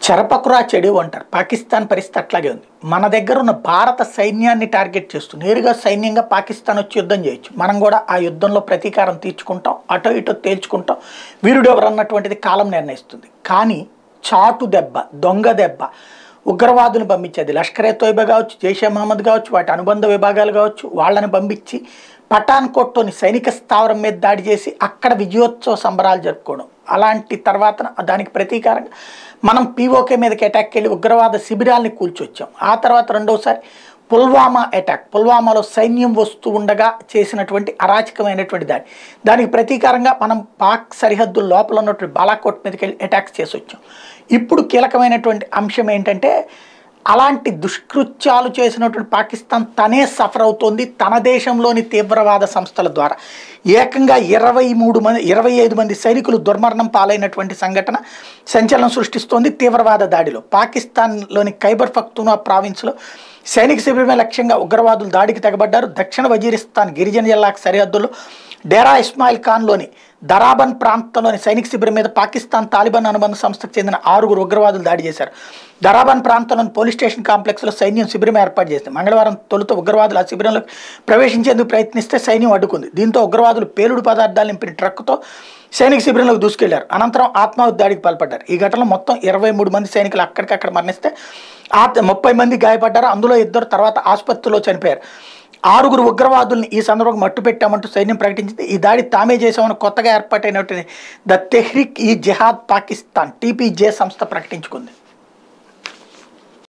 చెరపకురా చెడు అంటారు పాకిస్తాన్ పరిస్థితి అట్లాగే ఉంది మన దగ్గర ఉన్న భారత సైన్యాన్ని టార్గెట్ చేస్తూ నేరుగా సైన్యంగా పాకిస్తాన్ వచ్చి యుద్ధం చేయొచ్చు మనం కూడా ఆ యుద్ధంలో ప్రతీకారం తీర్చుకుంటాం అటో ఇటో తేల్చుకుంటాం వీరుడు ఎవరు అన్నటువంటిది కాలం నిర్ణయిస్తుంది కానీ చాటు దెబ్బ దొంగ దెబ్బ ఉగ్రవాదులు పంపించేది లష్కరే తోయిబా కావచ్చు జైషే మహమ్మద్ కావచ్చు వాటి అనుబంధ విభాగాలు కావచ్చు వాళ్ళని పంపించి పఠాన్కోట్లోని సైనిక స్థావరం మీద దాడి చేసి అక్కడ విజయోత్సవ సంబరాలు జరుపుకోవడం అలాంటి తర్వాత దానికి ప్రతీకారంగా మనం పీఓకే మీదకి అటాక్ వెళ్ళి ఉగ్రవాద శిబిరాల్ని కూల్చొచ్చాం ఆ తర్వాత రెండోసారి పుల్వామా అటాక్ పుల్వామాలో సైన్యం వస్తూ ఉండగా చేసినటువంటి అరాచకమైనటువంటి దాడి దానికి ప్రతీకారంగా మనం పాక్ సరిహద్దు లోపల ఉన్నటువంటి బాలాకోట్ మీదకి వెళ్ళి అటాక్స్ చేసి వచ్చాం ఇప్పుడు కీలకమైనటువంటి అంశం ఏంటంటే అలాంటి దుష్కృత్యాలు చేసినటువంటి పాకిస్తాన్ తనే సఫర్ అవుతోంది తన దేశంలోని తీవ్రవాద సంస్థల ద్వారా ఏకంగా ఇరవై మూడు మంది ఇరవై ఐదు మంది సైనికులు దుర్మరణం పాలైనటువంటి సంఘటన సంచలనం సృష్టిస్తోంది తీవ్రవాద దాడిలో పాకిస్తాన్లోని ఖైబర్ పఖ్తూనా ప్రావిన్స్లో సైనిక శిబిరమే లక్ష్యంగా ఉగ్రవాదులు దాడికి తెగబడ్డారు దక్షిణ వజీరిస్తాన్ గిరిజన జిల్లాకు సరిహద్దుల్లో డేరా ఇస్మాయిల్ ఖాన్లోని దరాబన్ ప్రాంతంలోని సైనిక శిబిరం మీద పాకిస్తాన్ తాలిబాన్ అనుబంధ సంస్థకు చెందిన ఆరుగురు ఉగ్రవాదులు దాడి చేశారు దరాబన్ ప్రాంతంలోని పోలీస్ స్టేషన్ కాంప్లెక్స్లో సైన్యం శిబిరం ఏర్పాటు చేసింది మంగళవారం తొలుత ఉగ్రవాదులు ఆ శిబిరంలో ప్రవేశించేందుకు ప్రయత్నిస్తే సైన్యం అడ్డుకుంది దీంతో ఉగ్రవాదులు పేలుడు పదార్థాలు నింపిన ట్రక్కుతో సైనిక శిబిరంలోకి దూసుకెళ్లారు అనంతరం ఆత్మాహుతి దాడికి పాల్పడ్డారు ఈ ఘటనలో మొత్తం ఇరవై మూడు మంది సైనికులు అక్కడికక్కడ మరణిస్తే ఆ ముప్పై మంది గాయపడ్డారు అందులో ఇద్దరు తర్వాత ఆసుపత్రిలో చనిపోయారు ఆరుగురు ఉగ్రవాదుల్ని ఈ సందర్భంగా మట్టు పెట్టామంటూ సైన్యం ప్రకటించింది ఈ దాడి తామే చేసామని కొత్తగా ఏర్పాటైనటువంటి ద తెహ్రిక్ ఈ జిహాద్ పాకిస్తాన్ టీపీజే సంస్థ ప్రకటించుకుంది